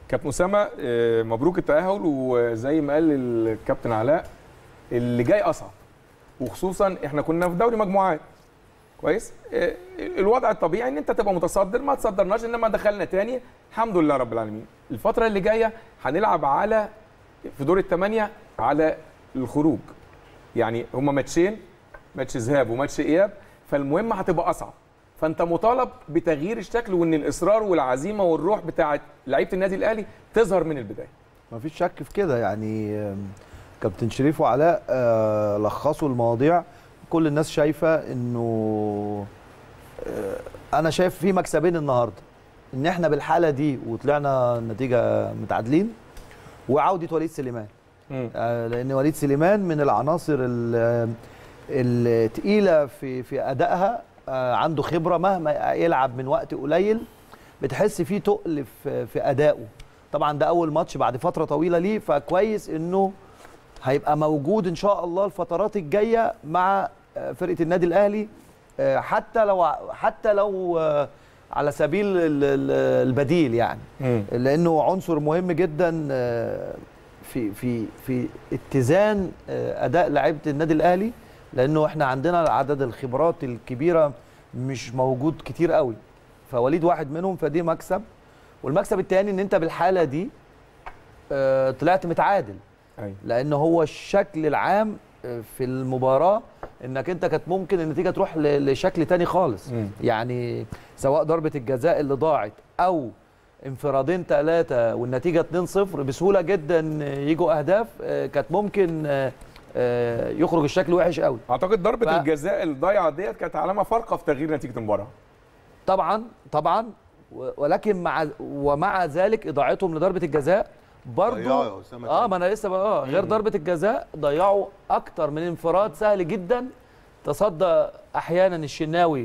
كابتن اسامه آه، مبروك التاهل وزي ما قال الكابتن علاء اللي جاي اصعب وخصوصا احنا كنا في دوري مجموعات كويس آه، الوضع الطبيعي ان انت تبقى متصدر ما تصدرناش انما دخلنا تاني الحمد لله رب العالمين الفتره اللي جايه هنلعب على في دور الثمانيه على الخروج يعني هما ماتشين ماتش ذهاب وماتش اياب فالمهم هتبقى اصعب فانت مطالب بتغيير الشكل وان الاصرار والعزيمه والروح بتاعه لعيبه النادي الاهلي تظهر من البدايه ما فيش شك في كده يعني آم، كابتن شريف وعلاء آه، لخصوا المواضيع كل الناس شايفه انه آه، انا شايف في مكسبين النهارده ان احنا بالحاله دي وطلعنا النتيجه متعادلين وعوده وليد سليمان آه، لان وليد سليمان من العناصر ال- التقيله في في ادائها آه، عنده خبره مهما يلعب من وقت قليل بتحس فيه تقل في في ادائه طبعا ده اول ماتش بعد فتره طويله ليه فكويس انه هيبقى موجود ان شاء الله الفترات الجايه مع آه، فرقه النادي الاهلي آه، حتى لو حتى لو آه، على سبيل ال- ال- البديل يعني مم. لانه عنصر مهم جدا آه، في في في اتزان آه، اداء لعيبه النادي الاهلي لانه احنا عندنا عدد الخبرات الكبيره مش موجود كتير قوي فوليد واحد منهم فدي مكسب والمكسب الثاني ان انت بالحاله دي آه، طلعت متعادل ايوه لان هو الشكل العام آه، في المباراه انك انت كانت ممكن النتيجه تروح ل- لشكل تاني خالص مم. يعني سواء ضربه الجزاء اللي ضاعت او انفرادين ثلاثه والنتيجه 2-0 بسهوله جدا يجوا اهداف آه، كانت ممكن آه، آه، يخرج الشكل وحش قوي اعتقد ضربه ف- الجزاء الضايعه ديت كانت علامه فارقه في تغيير نتيجه المباراه طبعا طبعا و- ولكن مع ومع ذلك اضاعتهم لضربه الجزاء برضو ضيعوا يا أسامة اه تاني. ما انا لسه بقى اه غير ضربه الجزاء ضيعوا اكتر من انفراد سهل جدا تصدى احيانا الشناوي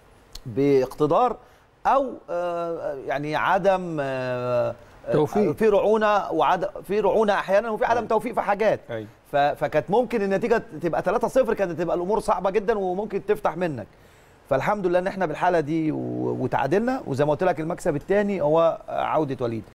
باقتدار او آه يعني عدم آه توفيق. في رعونه وعدم في رعونه احيانا وفي عدم توفيق في حاجات ايوه ف- فكانت ممكن النتيجه تبقى 3-0 كانت تبقى الامور صعبه جدا وممكن تفتح منك فالحمد لله ان احنا بالحاله دي و- وتعادلنا وزي ما قلت لك المكسب الثاني هو عوده وليد